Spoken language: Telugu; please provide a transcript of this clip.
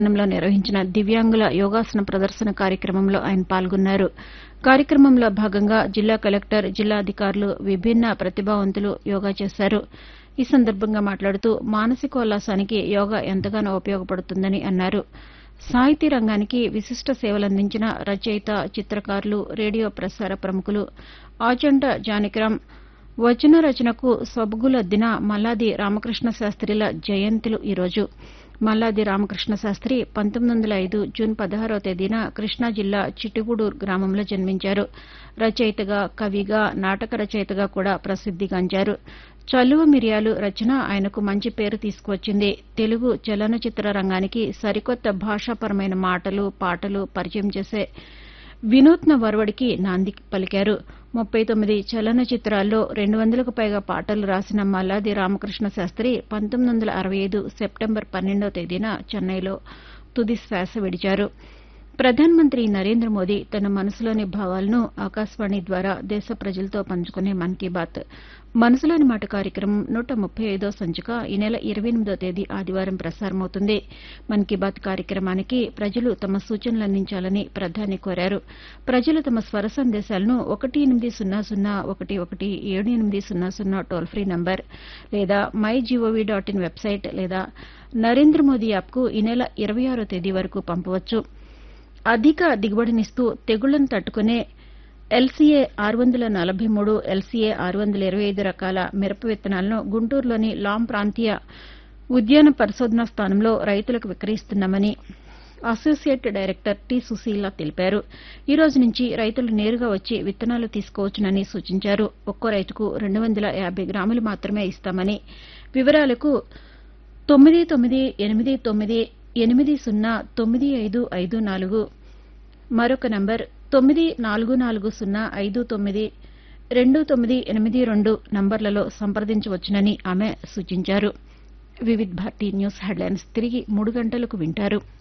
లో నిర్వహించిన దివ్యాంగుల యోగాసన ప్రదర్శన కార్యక్రమంలో ఆయన పాల్గొన్నారు కార్యక్రమంలో భాగంగా జిల్లా కలెక్టర్ జిల్లా అధికారులు విభిన్న ప్రతిభావంతులు యోగా చేశారు ఈ సందర్భంగా మాట్లాడుతూ మానసికోల్లాసానికి యోగా ఎంతగానో ఉపయోగపడుతుందని అన్నారు సాహితీ రంగానికి విశిష్ట సేవలందించిన రచయిత చిత్రకారులు రేడియో ప్రసార ప్రముఖులు ఆచంట జానకిరాం వచన రచనకు సొబగులద్దిన మల్లాది రామకృష్ణ శాస్త్రిల జయంతులు ఈరోజు మల్లాది రామకృష్ణ శాస్త్రి పంతొమ్మిది వందల ఐదు జూన్ పదహారవ తేదీన కృష్ణా జిల్లా చిట్టుగూడూరు గ్రామంలో జన్మించారు రచయితగా కవిగా నాటక రచయితగా కూడా ప్రసిద్దిగాంచారు చలువ మిరియాలు రచన ఆయనకు మంచి పేరు తీసుకువచ్చింది తెలుగు చలనచిత్ర రంగానికి సరికొత్త భాషాపరమైన మాటలు పాటలు పరిచయం చేసే వినూత్న వరవడికి నాంది పలికారు ముప్పై తొమ్మిది చలనచిత్రాల్లో రెండు వందలకు పైగా పాటలు రాసిన మల్లాది రామకృష్ణ శాస్త్రి పంతొమ్మిది వందల అరవై ఐదు సెప్టెంబర్ పన్నెండవ తేదీన చెన్నైలో తుది శ్వాస విడిచారు ప్రధానమంత్రి నరేంద్ర మోదీ తన మనసులోని భావాలను ఆకాశవాణి ద్వారా దేశ ప్రజలతో పంచుకునే మన్ కీ బాత్ మనసులోని మాట కార్యక్రమం నూట ముప్పై ఐదో సంచిక ఈ నెల ఇరవై ఎనిమిదో తేదీ ఆదివారం ప్రసారమవుతుంది మన్ కీ బాత్ కార్యక్రమానికి ప్రజలు తమ సూచనలు అందించాలని ప్రధాని కోరారు ప్రజలు తమ స్వర సందేశాలను ఒకటి ఎనిమిది సున్నా సున్నా ఒకటి ఒకటి ఏడు ఎనిమిది సున్నా సున్నా టోల్ ఫ్రీ నంబర్ లేదా my G O V dot in website లేదా నరేంద్ర మోదీ యాప్కు ఈ నెల ఇరవై ఆరో తేదీ వరకు పంపవచ్చు అధిక దిగుబడినిస్తూ తెగుళ్లను తట్టుకునే ఎల్సీఏ ఆరు వందల నలభై మూడు ఎల్సీఏ ఆరు వందల ఇరవై ఐదు రకాల మిరప విత్తనాలను గుంటూరులోని లాం ప్రాంతీయ ఉద్యాన పరిశోధనా స్థానంలో రైతులకు విక్రయిస్తున్నామని అసోసియేట్ డైరెక్టర్ టి సుశీల తెలిపారు ఈ రోజు నుంచి రైతులు నేరుగా వచ్చి విత్తనాలు తీసుకోవచ్చునని సూచించారు ఒక్కో రైతుకు రెండు వందల యాబై గ్రాములు మాత్రమే ఇస్తామని వివరాలకు తొమ్మిది తొమ్మిది ఎనిమిది తొమ్మిది ఎనిమిది సున్నా తొమ్మిది ఐదు ఐదు నాలుగు మరొక నంబర్ తొమ్మిది నాలుగు నాలుగు సున్నా ఐదు తొమ్మిది రెండు తొమ్మిది ఎనిమిది రెండు నంబర్లలో సంప్రదించవచ్చునని ఆమె సూచించారు వివిధ్ భారతి న్యూస్ హెడ్లైన్స్ తిరిగి మూడు గంటలకు వింటారు